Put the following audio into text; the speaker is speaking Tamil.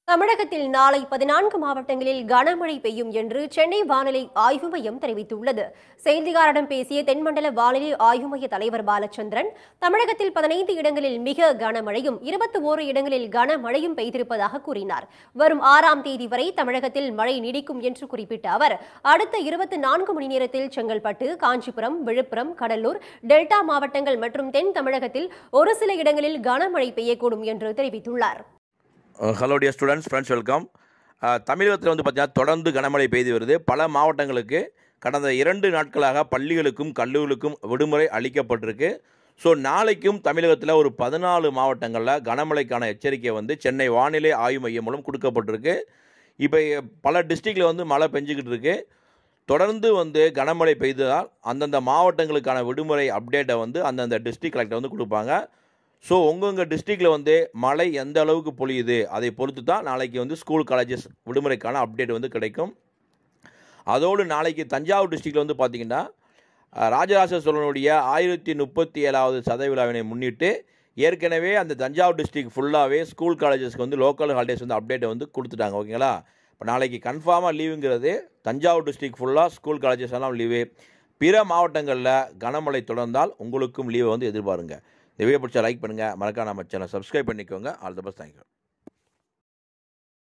தமிழகத்தில் நாளை பதினான்கு மாவட்டங்களில் கனமழை பெய்யும் என்று சென்னை வானிலை ஆய்வு மையம் தெரிவித்துள்ளது செய்தியாளரிடம் பேசிய தென்மண்டல வானிலை ஆய்வு மைய தலைவர் பாலச்சந்திரன் தமிழகத்தில் பதினைந்து இடங்களில் மிக கனமழையும் இருபத்தி ஓரு இடங்களில் கனமழையும் பெய்திருப்பதாக கூறினார் வரும் ஆறாம் தேதி வரை தமிழகத்தில் மழை நீடிக்கும் என்று குறிப்பிட்ட அவர் அடுத்த இருபத்தி நான்கு மணி நேரத்தில் செங்கல்பட்டு காஞ்சிபுரம் விழுப்புரம் கடலூர் டெல்டா மாவட்டங்கள் மற்றும் தென் தமிழகத்தில் ஒரு சில இடங்களில் கனமழை பெய்யக்கூடும் என்று தெரிவித்துள்ளார் hello dear students friends welcome தமிழகத்தில் வந்து பார்த்தீங்கன்னா தொடர்ந்து கனமழை பெய்து வருது பல மாவட்டங்களுக்கு கடந்த இரண்டு நாட்களாக பள்ளிகளுக்கும் கல்லூரிகளுக்கும் விடுமுறை அளிக்கப்பட்டிருக்கு ஸோ நாளைக்கும் தமிழகத்தில் ஒரு பதினாலு மாவட்டங்களில் கனமழைக்கான எச்சரிக்கை வந்து சென்னை வானிலை ஆய்வு மையம் மூலம் கொடுக்கப்பட்டிருக்கு இப்போ பல டிஸ்ட்ரிக்டில் வந்து மழை பெஞ்சிக்கிட்டு இருக்கு தொடர்ந்து வந்து கனமழை பெய்ததால் அந்தந்த மாவட்டங்களுக்கான விடுமுறை அப்டேட்டை வந்து அந்தந்த டிஸ்ட்ரிக்ட் கலெக்டர் வந்து கொடுப்பாங்க ஸோ உங்கவுங்க டிஸ்ட்ரிக்டில் வந்து மழை எந்த அளவுக்கு பொழியுது அதை பொறுத்து தான் நாளைக்கு வந்து ஸ்கூல் காலேஜஸ் விடுமுறைக்கான அப்டேட் வந்து கிடைக்கும் அதோடு நாளைக்கு தஞ்சாவூர் டிஸ்ட்ரிக்டில் வந்து பார்த்திங்கன்னா அஹ், ராஜராஜ சோழனுடைய ஆயிரத்தி முப்பத்தி ஏழாவது சதய விழாவினை முன்னிட்டு ஏற்கனவே அந்த தஞ்சாவூர் டிஸ்ட்ரிக்ட் ஃபுல்லாகவே ஸ்கூல் காலேஜஸ்க்கு வந்து லோக்கல் ஹாலிடேஸ் வந்து அப்டேட்டை வந்து கொடுத்துட்டாங்க ஓகேங்களா இப்போ நாளைக்கு கன்ஃபார்மாக லீவுங்கிறது தஞ்சாவூர் டிஸ்ட்ரிக்ட் ஃபுல்லாக ஸ்கூல் காலேஜஸ் எல்லாம் லீவு பிற மாவட்டங்களில் கனமழை தொடர்ந்தால் உங்களுக்கும் லீவை வந்து எதிர்பாருங்க இந்த வீடியோ பிடிச்சா லைக் பண்ணுங்கள் மறக்காம நம்ம சேனல் சப்ஸ்கிரைப் பண்ணிக்கோங்க ஆல் த பெஸ்ட் தேங்க்யூ